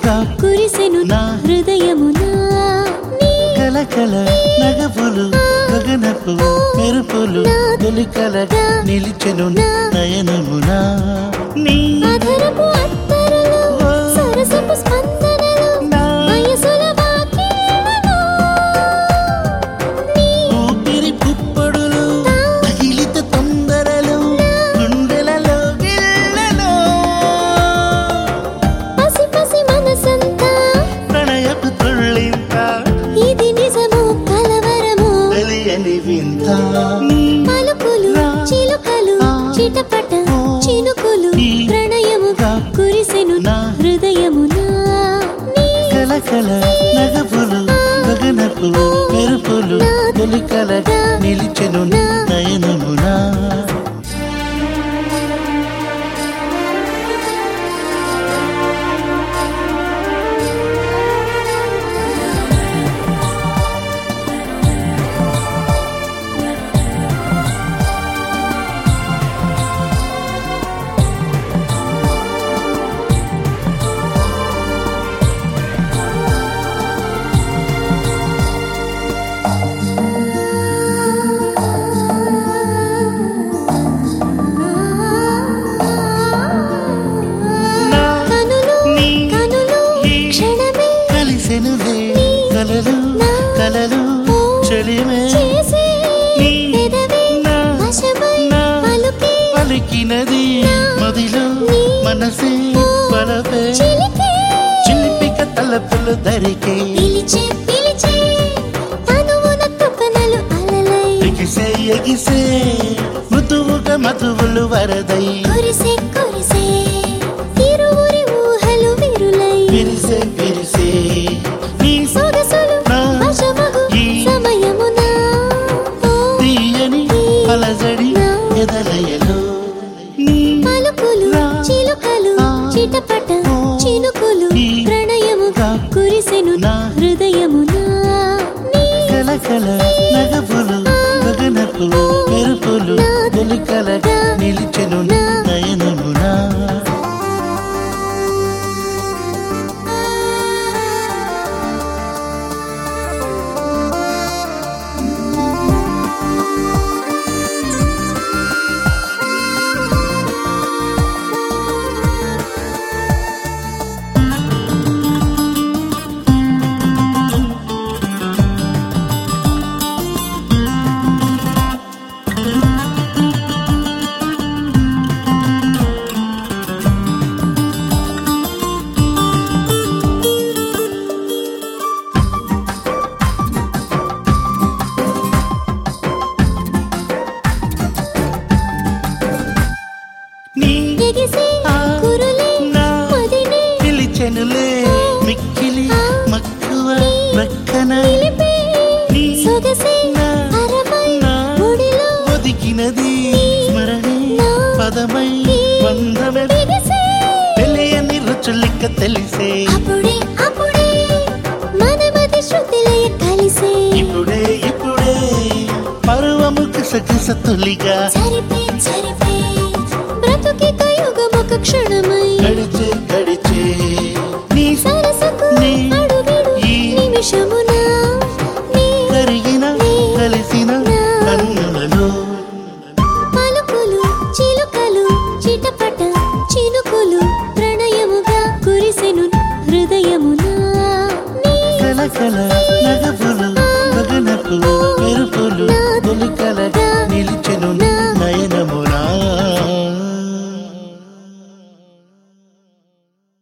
ప్రణయముగా కురిసెను నా హృదయమునా నీ కలకల నగపులు గగనపు మెరుపులు తొలికలగా నిలిచెను నయనమునా నీ అధరపు అత్తరులు సరసపు స్పందనలు నా వయసుల వాకిళ్లలో నీ ఊపిరి పుప్పొడులు తగిలిత తొందరలు గుండెలలో గిల్లలో పసి పసి మనసంతా ప్రణయపు తుళ్ళింత ఇది నిజము కలవరము తెలియని వింత నీ పలుకులు చిలుకలు చిటపట చినుకులు ప్రణయముగా కురిసెను హృదయమునా నీ కలకల నగపులు గగనపు మెరుపులు తొలికలగా నిలిచెను నయనమునా నా కనులు నీ కనులు ఈ క్షణమే కలిసెనులే కలలు కలలు చెలిమే చేసే నీ పెదవే నా వశమై నా పలుకే పలికినది మదిలో మనసే పలపే చిలికే చిలిపిక తలపులు దరికే పిలిచే పిలిచే తనువున తుపనలు అలలై ఎగిసే ఎగిసే మృదువుగా మధువులు వరదై కురిసే కురిసే ఇరువురి ఊహలు విరులై విరిసే విరిసే నీ సొగసులు నా వశమగు ఈ సమయమున ఓ తీయని అలజడి ఎదలయలో నీ పలుకులు చిలుకలు చిటపట చినుకులు ప్రణయముగా కురిసెను హృదయమునా నీ కలకల నగపులు గగనపు మెరుపులు తొలికలగా నిలిచెను నయనమునా నీ ఎగిసే ఆ కురులే నా మదినే పిలిచెనులే మిక్కిలి మక్కువ ప్రక్కన నిలిపే నీ సొగసే నా అరవై నా ఒడిలో ఒదిగినది స్మరణే పదమై బంధమే బిగిసే తెలియని రుచులిక్క తెలిసే అప్పుడే అప్పుడే మనమది శృతిలయ కలిసే ఇప్పుడే ఇప్పుడే పర్వము కిసకిస తొలిగా చరిపే చరిపే బ్రతుకి కయుగమొక క్షణమై గడిచే గడిచే నీ సరసకు నీ అడుగిడు ఈ నిమిషమున నీ కరిగిన కలిసిన కన్నులలో పలుకులు చిలుకలు చిటపట చినుకులు ప్రణయముగా కురిసెను హృదయమునా నీ కలకల నగపులు గగనపు మెరుపులు తొలిక